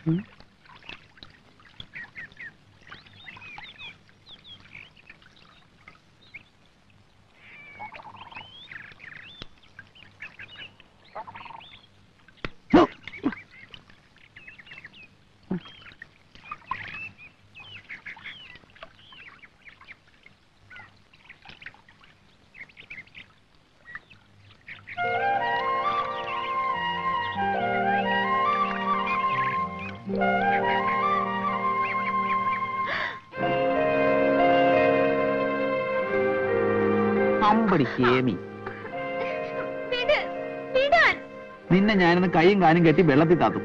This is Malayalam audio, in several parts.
അമ്പടി കേമി വിട് വിടാൻ നിന്നെ ഞാനിന്ന് കൈയും കാലും കെട്ടി വെള്ളത്തിൽ താത്തും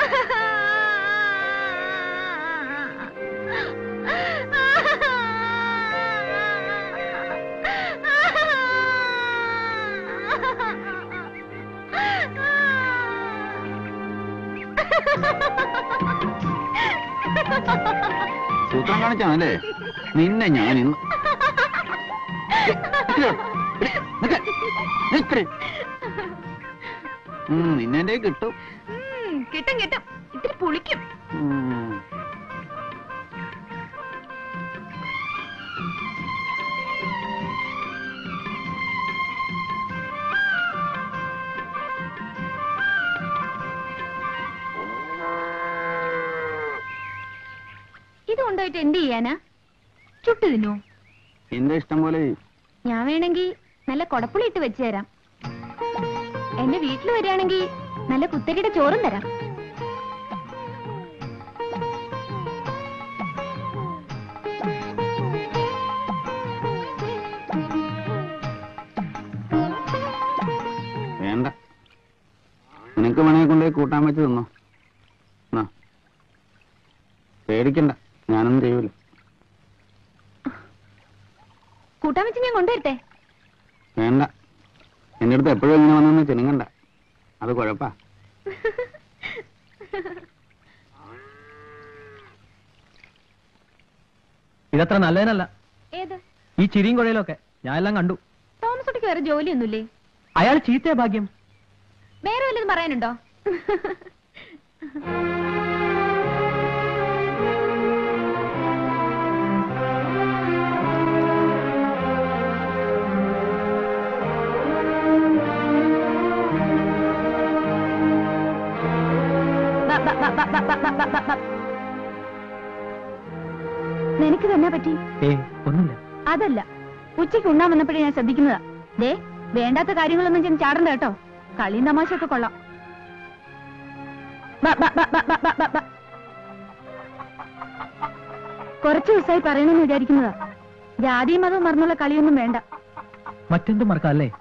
സൂത്രം കാണിച്ചാണല്ലേ നിന്നെ ഞാൻ ഇന്ന് നിക്ക്, നിക്ക്. ഉം, നിന്നെ എന്റെ കയ്യിൽ കിട്ടും ഉം, കിട്ടും കിട്ടും ഇത്തിരി പുളിക്കും ഉം. ഇത് കൊണ്ടുപോയിട്ട് എന്ത് ചെയ്യാനാ ചുട്ടു തിന്നോ എന്റെ ഇഷ്ടം പോലെ ചെയ്യ്. ഞാൻ വേണമെങ്കിൽ നല്ല കൊടപ്പുളി ഇട്ട് വെച്ചു തരാം എന്റെ വീട്ടിൽ വരികയാണെങ്കിൽ നല്ല കുത്തരിയുടെ ചോറും തരാം വേണ്ട നിനക്ക് വേണമെങ്കിൽ കൊണ്ടുപോയി കൂട്ടാൻ വെച്ച് തിന്നോ എന്നാ. പേടിക്കണ്ട ഞാനൊന്നും ചെയ്യൂല കൂട്ടാൻ വെച്ച് ഞാൻ കൊണ്ടുവരട്ടെ വേണ്ട എന്റെ അടുത്ത് എപ്പോഴും ഇങ്ങനെ വന്നൊന്ന് ചെനുങ്ങണ്ട അത് കുഴപ്പാ ഇതത്ര നല്ലതിനല്ല ഏത് ഈ ചിരിയും കുഴയിലൊക്കെ ഞാൻ എല്ലാം കണ്ടു തോമസ് കുട്ടിക്ക് വേറെ ജോലിയൊന്നുമില്ലേ അയാൾ ചീത്തയ ഭാഗ്യം വേറെ വല്ലതും പറയാനുണ്ടോ ബ, ബ, ബ, ബ, ബ, ബ, ബ, ബ, ബ. നിനക്ക് തന്നെ പറ്റി ഏ ഒന്നുമില്ല അതല്ല ഉച്ചയ്ക്ക് ഉണ്ണാൻ വന്നപ്പോഴേ ഞാൻ ശ്രദ്ധിക്കുന്നതാ ദേ വേണ്ടാത്ത കാര്യങ്ങളൊന്നും ചെന്ന് ചാടണ്ട കേട്ടോ കളിയും തമാശയൊക്കെ കൊള്ളാം ബ, ബ, ബ, ബ, ബ, ബ, ബ, ബ. കുറച്ച് ദിവസമായി പറയണമെന്ന് വിചാരിക്കുന്നതാ ജാതിയും മതവും മറന്നുള്ള കളിയൊന്നും വേണ്ട മറ്റെന്തും മറക്കാം അല്ലേ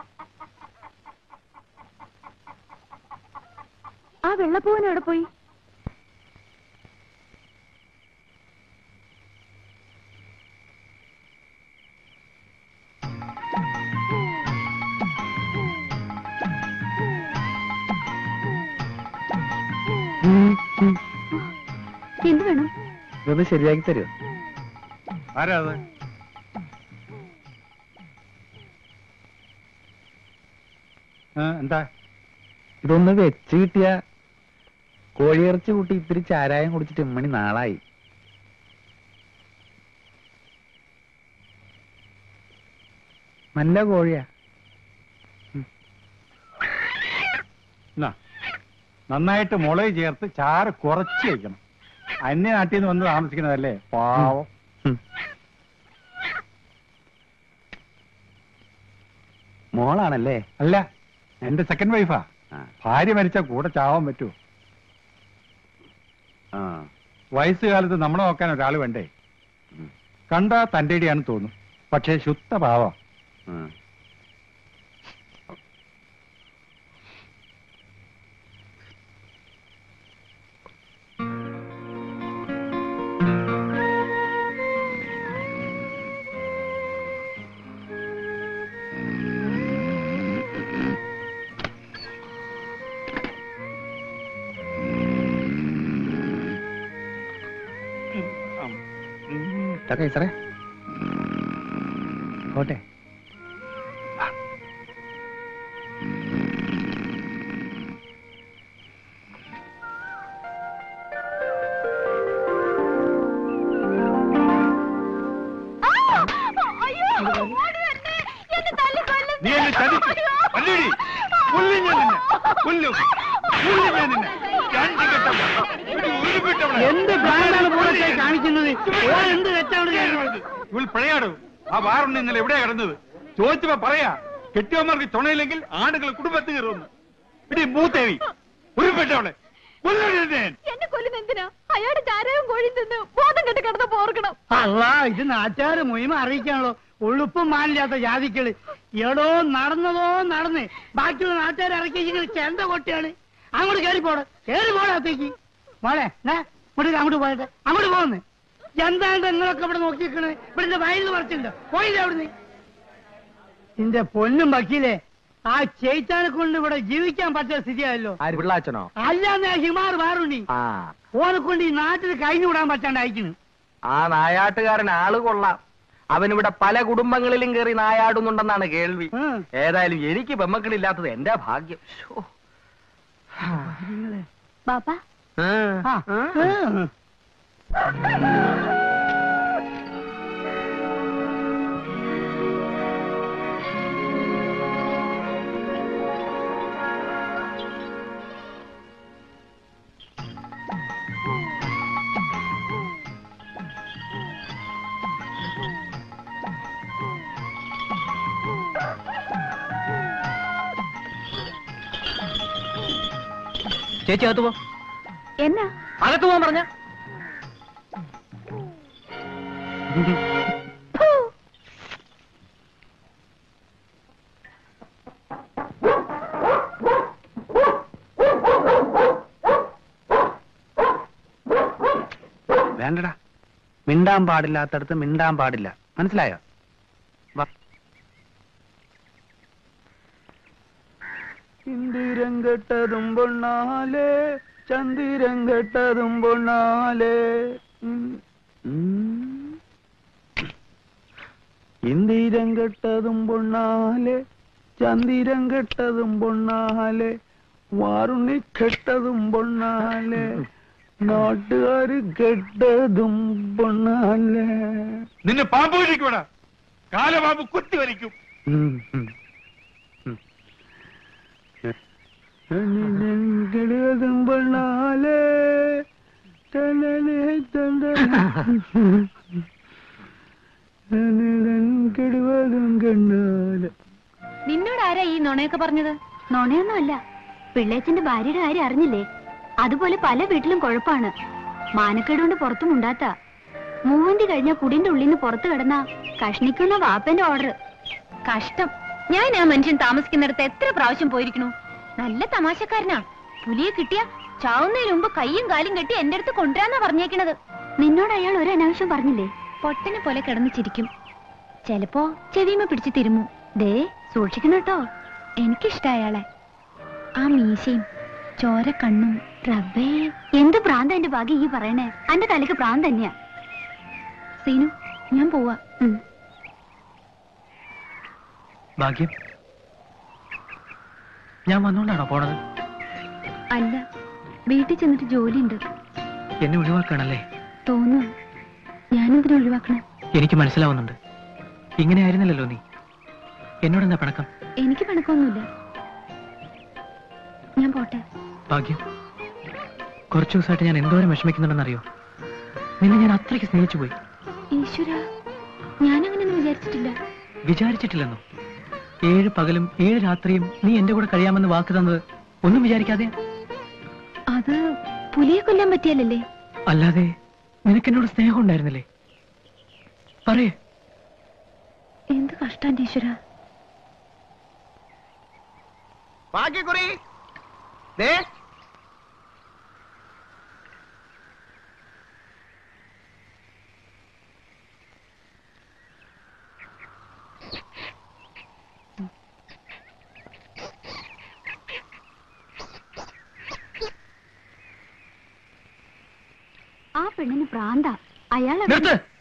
ആ വെള്ളപ്പൂവൻ എവിടെ പോയി എന്ത് വേണം ഇതൊന്ന് ശരിയാക്കി തരുമോ ആരാ അത് ആ, എന്താ ഇതൊന്ന് വെച്ച് കിട്ടിയ കോഴിയിറച്ചി കൂട്ടി ഇത്തിരി ചാരായം കുടിച്ചിട്ട് ഇമ്മണി നാളായി നല്ല കോഴിയാ എന്നാ, നന്നായിട്ട് മുളക് ചേർത്ത് ചാറ് കുറച്ച് വയ്ക്കണം അന്യ നാട്ടിൽ നിന്ന് വന്ന് താമസിക്കുന്നതല്ലേ പാവം ഉം. മോളാണല്ലേ അല്ല എന്റെ സെക്കൻഡ് വൈഫാ ആ. ഭാര്യ മരിച്ച കൂടെ ചാവാൻ പറ്റുമോ ആ വയസ്സുകാലത്ത് നമ്മളെ നോക്കാൻ ഒരാൾ വേണ്ടേ ഉം. കണ്ടാ തന്റെ ഇടിയാണെന്ന് തോന്നും പക്ഷേ ശുദ്ധ പാവ ആ. ഇതൊക്കെ സാറേ പോട്ടെ കൊല്ലും. കൊല്ലും ഞാൻ നിന്നെ. രണ്ട് കെട്ടം. ഒരു ഉരുപിട്ടവളെ. എന്ത് ഭ്രാന്താണ് പൂരത്തെ കാണിക്കുന്നത് ഓൻ എന്ത് തെറ്റാണ് ചെയ്യുന്നത് ഇവൾ പിഴയാടും ആ വാറുണ്ട് ഇന്നലെ എവിടെയാ കിടന്നത് ചോദിച്ചപ്പോ പറയാ കെട്ടിയവന്മാർക്ക് തുണയില്ലെങ്കിൽ ആണുങ്ങൾ കുടുംബത്തിൽ കയറുമെന്ന് ഇടി മൂത്തേവി ഉരുപ്പെട്ടവളെ കൊല്ലണേ എന്നെ കൊല്ലുന്ന എന്തിനാ അയാളുടെ ചാരവും കോഴി തിന്ന് ബോധം കെട്ട് കിടന്ന് പോർക്കണം അല്ല ഇത് നാട്ടുകാര് മുയിമ അറിയിക്കാണല്ലോ ഉളുപ്പും മാനില്ലാത്ത ജാതിക്കള് എടോ നടന്നതോ നടന്ന് ബാക്കിയുള്ള നാട്ടുകാർ ഇറക്കി ഇങ്ങനെ ചെണ്ട കൊട്ടിയാണ് അങ്ങോട്ട് കയറി പോടെ കയറി പോടാത്തേക്ക് മോളെ ദേ, ഇങ്ങോട്ട് അങ്ങോട്ട് പോയിട്ട് അങ്ങോട്ട് പോകുന്നു എന്താണ് നിങ്ങളൊക്കെ ഇവിടെ നോക്കി നിൽക്കണത് ഇവിടെ വയലിൽ പറിച്ചിട്ടുണ്ടോ പോയില്ലേ അവിടുന്ന് നിന്റെ പൊന്നും വക്കീലേ ആ ചേച്ചാനെ കൊണ്ട് ഇവിടെ ജീവിക്കാൻ പറ്റുന്ന സ്ഥിതിയായല്ലോ ആര് പിള്ളാച്ചനോ അല്ലാന്ന് ഹിമാർ വേറുണ്ടി ആ ഓനെ കൊണ്ട് ഈ നാട്ടിൽ കഴിഞ്ഞു വിടാൻ പറ്റാണ്ട് അയക്കുന്നു ആ നായാട്ടുകാരൻ ആള് കൊള്ളാം അവനിവിടെ പല കുടുംബങ്ങളിലും കയറി നായാടുന്നുണ്ടെന്നാണ് കേൾവി ഉം. ഏതായാലും എനിക്ക് പെമ്മക്കളില്ലാത്തത് എന്റെ ഭാഗ്യം ശോ. ബാപ്പ ആ. ആ, ഉം. ചേച്ചി അകത്ത് പോ എന്നാ അകത്ത് പോകാൻ പറഞ്ഞ വേണ്ടടാ മിണ്ടാൻ പാടില്ലാത്തടത്ത് മിണ്ടാൻ പാടില്ല മനസ്സിലായോ വാ. ഇന്ദിരം കെട്ടതും പൊണ്ണാലേ ചന്ദിരം കെട്ടതും പൊണ്ണാലേ ഉം. ഉം. ഇന്ദിരം കെട്ടതും പൊണ്ണാലേ ചന്ദിരം കെട്ടതും പൊണ്ണാലേ വാറുണ്ണി കെട്ടതും പൊണ്ണാലേ നാട്ടുകാര് കെട്ടതും പൊണ്ണാലേ നിന്നെ പാമ്പ് വലിക്കൂടാ കാലപാമ്പ് കുത്തി വലിക്കും ഉം, ഉം. ഉം. ചന്ദിരം കെട്ടതും പൊണ്ണാലേ തന്നലെ തന്നലെ ചന്ദിരം കെടുവതും കണ്ണാലേ നിന്നോട് ആരാ ഈ നുണയൊക്കെ പറഞ്ഞത് നുണയൊന്നുമല്ല പിള്ളേച്ചന്റെ ഭാര്യയുടെ കാര്യം അറിഞ്ഞില്ലേ അതുപോലെ പല വീട്ടിലും കുഴപ്പാണ് മാനക്കേട് കൊണ്ട് പുറത്തും ഉണ്ടാത്ത മൂവന്തി കഴിഞ്ഞ കുടിന്റെ ഉള്ളിൽ നിന്ന് പുറത്തു കിടന്ന കഷ്ണിക്കുന്ന വാപ്പന്റെ ഓർഡർ കഷ്ടം ഞാൻ ആ മനുഷ്യൻ താമസിക്കുന്നിടത്ത് എത്ര പ്രാവശ്യം പോയിരിക്കണു നല്ല തമാശക്കാരനാ പുലിയെ കിട്ടിയ ചാവുന്നതിന് മുമ്പ് കൈയും കാലും കെട്ടി എന്റെ അടുത്ത് കൊണ്ടുവരാന്നാ പറഞ്ഞേക്കണത് നിന്നോട് അയാൾ ഒരു അനാവശ്യം പറഞ്ഞില്ലേ പൊട്ടനെ പോലെ കിടന്ന് ചിരിക്കും ചെലപ്പോ ചെവിമ പിടിച്ച് തിരുമു ദേ സൂക്ഷിക്കണം കേട്ടോ എനിക്കിഷ്ട അയാളെ ആ മീശയും ചോര കണ്ണും റബ്ബേ എന്ത് പ്രാന്ത എന്റെ ഭാഗ്യം ഈ പറയണേ എന്റെ തലക്ക് പ്രാന്ത് തന്നെയാ സീനു ഞാൻ പോവാ ഉം. ഭാഗ്യം ഞാൻ വന്നോണ്ടാണോ പോണത് അല്ല വീട്ടിൽ ചെന്നിട്ട് ജോലിയുണ്ട് എന്നെ ഒഴിവാക്കണല്ലേ തോന്നുക ഞാനെന്തിനാ ഒഴിവാക്കണം എനിക്ക് മനസ്സിലാവുന്നുണ്ട് ഇങ്ങനെ ആയിരുന്നില്ലല്ലോ നീ എന്നോടെന്താ പിണക്കം എനിക്ക് പണക്കൊന്നുമില്ല ഞാൻ പോട്ടെ ഭാഗ്യം കുറച്ചു ദിവസമായിട്ട് ഞാൻ എന്തോരം വിഷമിക്കുന്നുണ്ടെന്നറിയോ നിന്നെ ഞാൻ അത്രയ്ക്ക് സ്നേഹിച്ചു പോയി ഈശ്വര ഞാനങ്ങനെയൊന്നും വിചാരിച്ചിട്ടില്ല വിചാരിച്ചിട്ടില്ലെന്നോ ഏഴ് പകലും ഏഴ് രാത്രിയും നീ എന്റെ കൂടെ കഴിയാമെന്ന് വാക്ക് തന്നത് ഒന്നും വിചാരിക്കാതെ അത് പുലിയെ കൊല്ലാൻ പറ്റിയല്ലേ അല്ലാതെ നിനക്ക് എന്നോട് സ്നേഹം ഉണ്ടായിരുന്നില്ലേ പറയേ എന്ത് കഷ്ടാന്റെ ഈശ്വര ഭാഗ്യക്കുറി ദേ ആ പെണ്ണിന് പ്രാന്ത അയാൾ നിർത്ത്